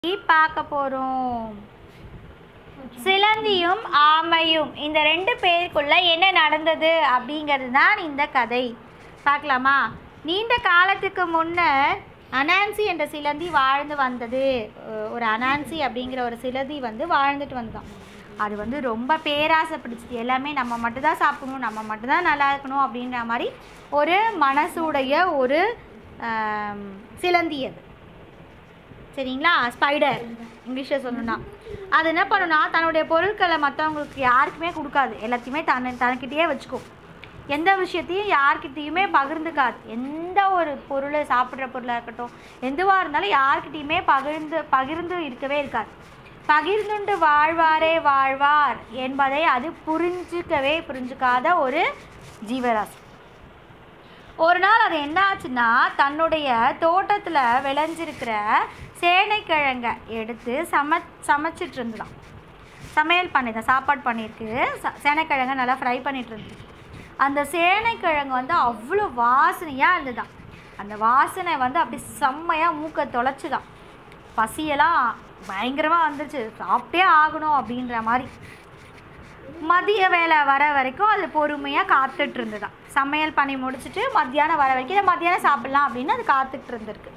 பார்க்க போகிறோம் சிலந்தியும் ஆமையும் இந்த ரெண்டு பேருக்குள்ள என்ன நடந்தது அப்படிங்கிறது தான் இந்த கதை பார்க்கலாமா நீண்ட காலத்துக்கு முன்னர் அனான்சி என்ற சிலந்தி வாழ்ந்து வந்தது ஒ- ஒரு அனான்சி அப்படிங்கிற ஒரு சிலந்தி வந்து வாழ்ந்துட்டு வந்தான் அது வந்து ரொம்ப பேராசை பிடிச்சது எல்லாமே நம்ம மட்டும்தான் சாப்பிடணும் நம்ம மட்டும்தான் நல்லா இருக்கணும் அப்படின்ற மாதிரி ஒரு மனசுடைய ஒரு ஆம், சிலந்தி அது சரிங்களா ஸ்பைடர் இங்கிலீஷில் சொல்லணும்னா அது என்ன பண்ணுன்னா தன்னுடைய பொருட்களை மற்றவங்களுக்கு யாருக்குமே கொடுக்காது எல்லாத்தையுமே தன்னை தனக்கிட்டேயே வச்சுக்கும் எந்த விஷயத்தையும் யார்கிட்டயுமே பகிர்ந்துக்காது எந்த ஒரு பொருளை சாப்பிட்ற பொருளாக இருக்கட்டும் எதுவாக இருந்தாலும் யார்கிட்டயுமே பகிர்ந்து பகிர்ந்து இருக்கவே இருக்காது பகிர்ந்துண்டு வாழ்வாரே வாழ்வார் என்பதை அது புரிஞ்சுக்கவே புரிஞ்சுக்காத ஒரு ஜீவராசி ஒரு நாள் அது என்ன ஆச்சுன்னா தன்னுடைய தோட்டத்தில் விளைஞ்சிருக்கிற சேனைக்கிழங்க எடுத்து சம சமைச்சிட்டு இருந்துதான் சமையல் பண்ணிதான் சாப்பாடு பண்ணியிருக்கு ச சேனைக்கிழங்க நல்லா ஃப்ரை பண்ணிட்டு இருந்துச்சு அந்த சேனைக்கிழங்கு வந்து அவ்வளோ வாசனையாக இருந்துதான் அந்த வாசனை வந்து அப்படி செம்மையாக மூக்கை தொலைச்சுதான் பசியெல்லாம் பயங்கரமாக வந்துருச்சு சாப்பிட்டே ஆகணும் அப்படின்ற மாதிரி மதிய வேலை வர வரைக்கும் அது பொறுமையாக காத்துட்டு இருந்துதான் சமையல் பண்ணி முடிச்சுட்டு மத்தியானம் வர வரைக்கும் இதை மத்தியானம் சாப்பிட்லாம் அப்படின்னு அது காத்துட்டு இருந்திருக்கு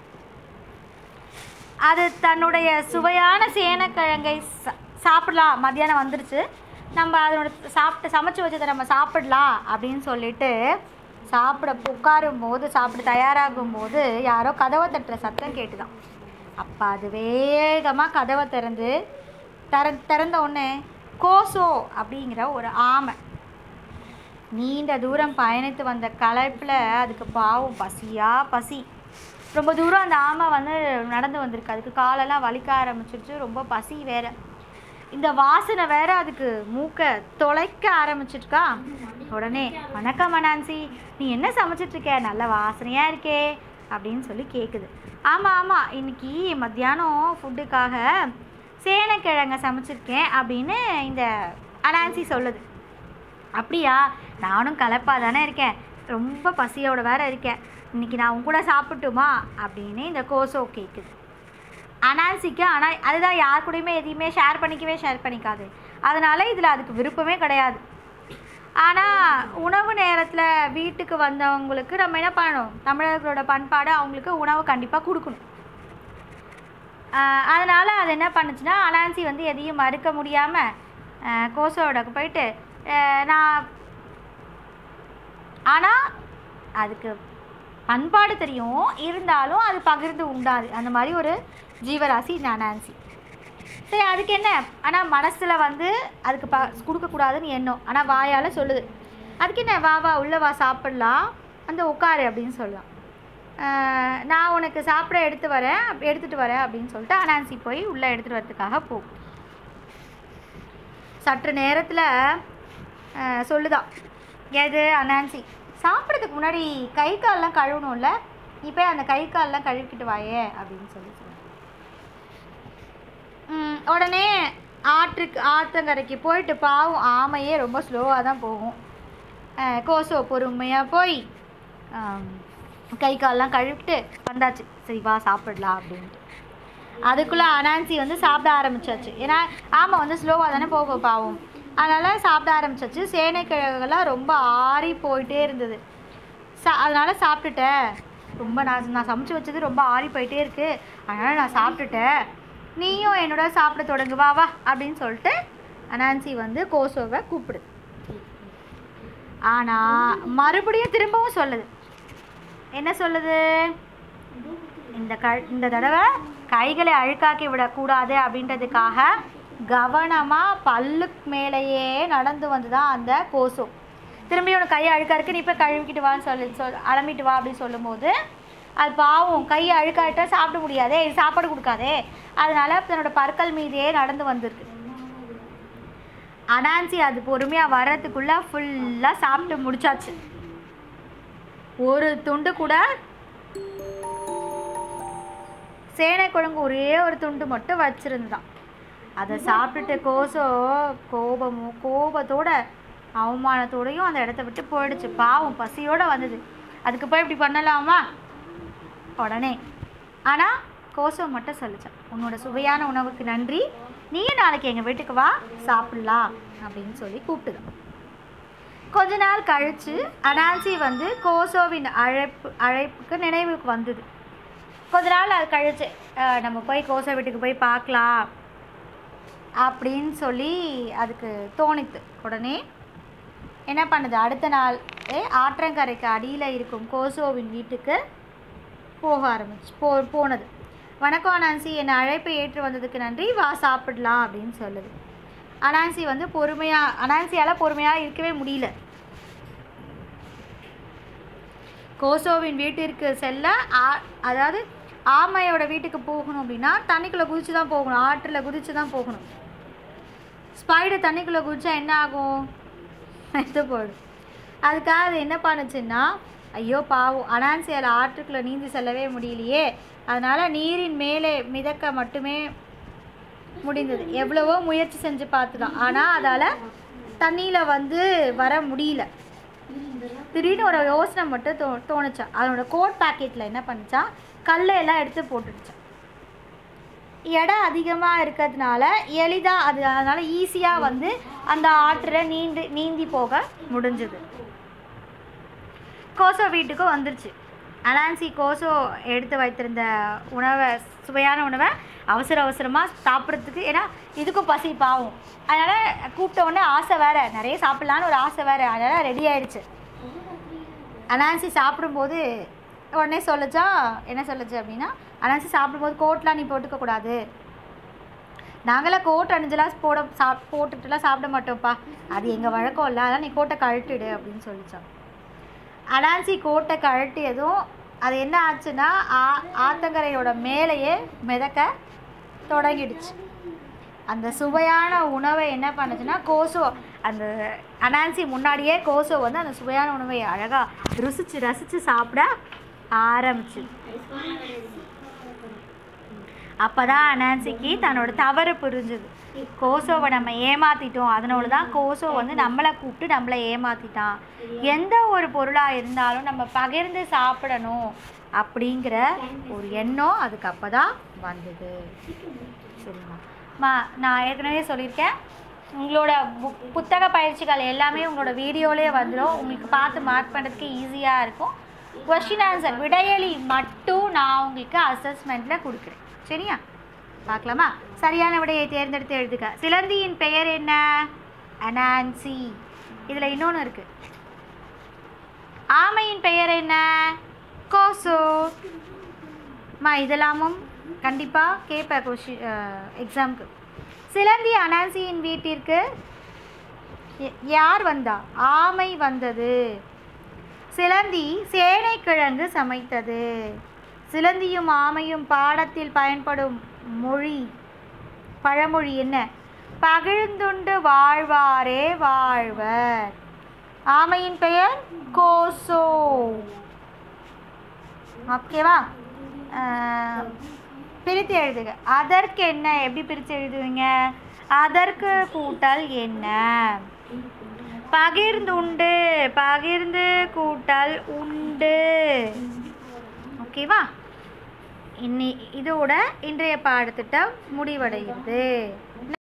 அது தன்னுடைய சுவையான சேனக்கிழங்கை சா- சாப்பிடலாம் மத்தியானம் வந்துருச்சு நம்ம அதனோட சாப்பிட்டு சமைச்சு வச்சதை நம்ம சாப்பிடலாம் அப்படின்னு சொல்லிட்டு சாப்பிட உட்காரும் போது சாப்பிட தயாராகும் போது யாரோ கதவை தட்டுற சத்தம் கேட்டுதான் அப்போ அது வேகமாக கதவை திறந்து திற திறந்த உடனே கோசோ அப்படிங்கிற ஒரு ஆமை நீண்ட தூரம் பயணித்து வந்த களைப்பில் அதுக்கு பாவம் பசியா பசி ரொம்ப தூரம் அந்த ஆமை வந்து நடந்து வந்திருக்கு அதுக்கு காலெல்லாம் வலிக்க ஆரம்பிச்சிருச்சு ரொம்ப பசி வேற இந்த வாசனை வேற அதுக்கு மூக்கை தொலைக்க ஆரம்பிச்சிருக்கா உடனே வணக்கம் அனான்சி நீ என்ன சமைச்சிட்டு இருக்க நல்ல வாசனையா இருக்கே அப்படின்னு சொல்லி கேட்குது ஆமாம் ஆமாம் இன்னைக்கு மத்தியானம் ஃபுட்டுக்காக சேனைக்கிழங்க சமைச்சிருக்கேன் அப்படின்னு இந்த அனான்சி சொல்லுது அப்படியா நானும் கலப்பாக தானே இருக்கேன் ரொம்ப பசியோட வேற இருக்கேன் இன்னைக்கு நான் உன் கூட சாப்பிட்டுமா அப்படின்னு இந்த கோசோ கேட்குது அனான்சிக்கு ஆனால் அதுதான் யார் கூடயுமே எதையுமே ஷேர் பண்ணிக்கவே ஷேர் பண்ணிக்காது அதனால இதில் அதுக்கு விருப்பமே கிடையாது ஆனால் உணவு நேரத்தில் வீட்டுக்கு வந்தவங்களுக்கு நம்ம என்ன பண்ணணும் தமிழர்களோட பண்பாடு அவங்களுக்கு உணவு கண்டிப்பாக கொடுக்கணும் அதனால் அது என்ன பண்ணுச்சுன்னா அனான்சி வந்து எதையும் மறுக்க முடியாமல் கோசோட போயிட்டு அஹ், நான் ஆனால் அதுக்கு பண்பாடு தெரியும் இருந்தாலும் அது பகிர்ந்து உண்டாது அந்த மாதிரி ஒரு ஜீவராசி இந்த அனான்சி சரி அதுக்கு என்ன ஆனால் மனசில் வந்து அதுக்கு ப கொடுக்கக்கூடாதுன்னு எண்ணம் ஆனால் வாயால் சொல்லுது அதுக்கு என்ன வா வா உள்ளே வா சாப்பிட்லாம் வந்து உட்காரு அப்படின்னு சொல்லலாம் ஆஹ் நான் உனக்கு சாப்பிட எடுத்து வரேன் அப்~ எடுத்துகிட்டு வரேன் அப்படின்னு சொல்லிட்டு அனான்சி போய் உள்ளே எடுத்துகிட்டு வரதுக்காக போகும் சற்று நேரத்தில் சொல்லுதான் எது அனான்சி சாப்பிட்றதுக்கு முன்னாடி கை கால்லாம் கழுவணும்ல நீ போய் அந்த கை கால்லாம் கழுவிக்கிட்டு வாயே அப்படின்னு சொல்லி சொல்லுது. ம், உடனே ஆற்றுக்கு ஆற்றங்கரைக்கு போயிட்டு பாவம் ஆமையே ரொம்ப ஸ்லோவாக தான் போகும் அஹ், கோசோ பொறுமையாக போய் ஆம், கை கால்லாம் கழுவிட்டு வந்தாச்சு சரி வா சாப்பிடலாம் அப்படின்ட்டு அதுக்குள்ளே அனான்சி வந்து சாப்பிட ஆரம்பிச்சாச்சு ஏன்னா ஆமை வந்து ஸ்லோவாக தானே போகும் பாவம் அதனால் சாப்பிட ஆரம்பிச்சாச்சு சேனைக்கிழங்குலாம் ரொம்ப ஆறி போயிட்டே இருந்தது சா அதனால் சாப்பிட்டுட்டேன் ரொம்ப நான் நான் சமைச்சு வச்சது ரொம்ப ஆறி போயிட்டே இருக்கு அதனால் நான் சாப்பிட்டுட்டேன் நீயும் என்னோட சாப்பிட தொடங்கு வா வா அப்படின்னு சொல்லிட்டு அனான்சி வந்து கோசோவை கூப்பிடுது ஆனால் மறுபடியும் திரும்பவும் சொல்லுது என்ன சொல்லுது இந்த க இந்த தடவை கைகளை அழுக்காக்கி விடக்கூடாது அப்படின்றதுக்காக கவனமாக பல்லுக்கு மேலேயே நடந்து வந்து தான் அந்த கோசோ திரும்பி உனக்கு கை அழுக்கா இருக்கு நீ போய் கழுவிக்கிட்டு வான்னு சொல்லி சொல் அலம்பிட்டு வா அப்படின்னு சொல்லும்போது அது பாவம் கை அழுக்காயிட்டா சாப்பிட முடியாதே இது சாப்பாடு கொடுக்காதே அதனால தன்னோட பற்கள் மீதே நடந்து வந்திருக்கு அனான்சி அது பொறுமையாக வர்றதுக்குள்ளே ஃபுல்லாக சாப்பிட்டு முடிச்சாச்சு ஒரு துண்டு கூட சேனை குழம்பு ஒரே ஒரு துண்டு மட்டும் வச்சிருந்தான் அதை சாப்பிட்டுட்டு கோசோ கோபமும் கோபத்தோட அவமானத்தோடையும் அந்த இடத்த விட்டு போயிடுச்சு பாவம் பசியோட வந்தது அதுக்கு போய் இப்படி பண்ணலாமா உடனே ஆனால் கோசோ மட்டும் சொல்லிச்சான் உன்னோட சுவையான உணவுக்கு நன்றி நீயும் நாளைக்கு எங்கள் வீட்டுக்கு வா சாப்பிட்லாம் அப்படின்னு சொல்லி கூப்பிட்டுதான் கொஞ்ச நாள் கழித்து அனான்சி வந்து கோசோவின் அழைப்பு அழைப்புக்கு நினைவுக்கு வந்தது கொஞ்ச நாள் அது கழிச்சு அஹ், நம்ம போய் கோசோ வீட்டுக்கு போய் பார்க்கலாம் அப்படின்னு சொல்லி அதுக்கு தோணித்து உடனே என்ன பண்ணுது அடுத்த நாள் ஏ, ஆற்றங்கரைக்கு அடியில் இருக்கும் கோசோவின் வீட்டுக்கு போக ஆரம்பிச்சு போ போனது வணக்கம் அனான்சி என்னை அழைப்பை ஏற்று வந்ததுக்கு நன்றி வா சாப்பிடலாம் அப்படின்னு சொல்லுது அனான்சி வந்து பொறுமையாக அனான்சியால் பொறுமையாக இருக்கவே முடியல கோசோவின் வீட்டிற்கு செல்ல ஆ- அதாவது ஆமையோட வீட்டுக்கு போகணும் அப்படின்னா தண்ணிக்குள்ளே குதிச்சு தான் போகணும் ஆற்றில் குதிச்சு தான் போகணும் ஸ்பைடர் தண்ணிக்குள்ளே குதிச்சா என்ன ஆகும் செத்து போயிடும் அதுக்காக அது என்ன பண்ணுச்சுன்னா ஐயோ பாவம் அனான்சியால் ஆற்றுக்குள்ளே நீந்தி செல்லவே முடியலையே அதனால் நீரின் மேலே மிதக்க மட்டுமே முடிந்தது எவ்வளவோ முயற்சி செஞ்சு பார்த்துதான் ஆனால் அதால் தண்ணியில் வந்து வர முடியல திடீர்னு ஒரு யோசனை மட்டும் தோ தோணுச்சா அதனோட கோட் பாக்கெட்டில் என்ன பண்ணுச்சா கல்லை எல்லாம் எடுத்து போட்டுடுச்சான் இடம் அதிகமாக இருக்கிறதுனால எளிதாக அது அதனால் ஈஸியாக வந்து அந்த ஆற்றில் நீந்து நீந்தி போக முடிஞ்சுது கோசோ வீட்டுக்கு வந்துருச்சு அனான்சி கோசோ எடுத்து வைத்திருந்த உணவை சுவையான உணவை அவசர அவசரமாக சாப்பிட்றதுக்கு ஏன்னா இதுக்கும் பசி பாவம் அதனால் கூப்பிட்ட உடனே ஆசை வேறு நிறைய சாப்பிட்லான்னு ஒரு ஆசை வேறு அதனால் ரெடி ஆயிடுச்சு அனான்சி சாப்பிடும்போது உடனே சொல்லுச்சா என்ன சொல்லுச்சு அப்படின்னா அனான்சி சாப்பிடும்போது கோட்லாம் நீ போட்டுக்க கூடாது நாங்களாம் கோட் அணிஞ்செல்லாம் போட சா போட்டுட்டுலாம் சாப்பிட மாட்டோம்ப்பா அது எங்கள் வழக்கம் இல்லை அதனால் நீ கோட்டை கழட்டிடு அப்படின்னு சொல்லிச்சான் அனான்சி கோட்டை கழட்டியதும் அது என்ன ஆச்சுன்னா ஆ ஆத்தங்கரையோட மேலேயே மிதக்க தொடங்கிடுச்சு அந்த சுவையான உணவை என்ன பண்ணுச்சுன்னா கோசோ அந்த அனான்சி முன்னாடியே கோசோ வந்து அந்த சுவையான உணவை அழகாக ருசிச்சு ரசித்து சாப்பிட ஆரம்பிச்சு அப்போ தான் அனான்சிக்கு தன்னோட தவறு புரிஞ்சுது கோசோவை நம்ம ஏமாத்திட்டோம் அதனால தான் கோசோ வந்து நம்மளை கூப்பிட்டு நம்மளை ஏமாத்திட்டான் எந்த ஒரு பொருளாக இருந்தாலும் நம்ம பகிர்ந்து சாப்பிடணும் அப்படிங்கிற ஒரு எண்ணம் அதுக்கு அப்போ தான் வந்தது சரிம்மா மா நான் ஏற்கனவே சொல்லியிருக்கேன் உங்களோட புக் புத்தக பயிற்சிகள் எல்லாமே உங்களோட வீடியோலேயே வந்துடும் உங்களுக்கு பார்த்து மார்க் பண்ணுறதுக்கு ஈஸியாக இருக்கும் கொஷின் ஆன்சர் விடையளி மட்டும் நான் உங்களுக்கு அசஸ்மெண்ட்டில் கொடுக்குறேன் சரியா பார்க்கலாமா சரியான விடையை தேர்ந்தெடுத்து எழுதுக சிலந்தியின் பெயர் என்ன அனான்சி இதில் இன்னொன்று இருக்குது ஆமையின் பெயர் என்ன கோசோ மா இதெல்லாமும் கண்டிப்பாக கேட்பேன் கொஷின் எக்ஸாமுக்கு சிலந்தி அனான்சியின் வீட்டிற்கு ய- யார் வந்தா ஆமை வந்தது சிலந்தி சேனைக்கிழங்கு சமைத்தது சிலந்தியும் ஆமையும் பாடத்தில் பயன்படும் மொழி பழமொழி என்ன பகிழ்ந்துண்டு வாழ்வாரே வாழ்வர் ஆமையின் பெயர் கோசோ ஓகேவா ஆஹ், பிரித்து எழுதுக அதற்கு என்ன எப்படி பிரித்து எழுதுவீங்க அதற்கு கூட்டல் என்ன பகிர்ந்துண்டு பகிர்ந்து கூட்டல் உண்டு ஓகேவா இன்னி இதோட இன்றைய பாடத்திட்டம் முடிவடைகிறது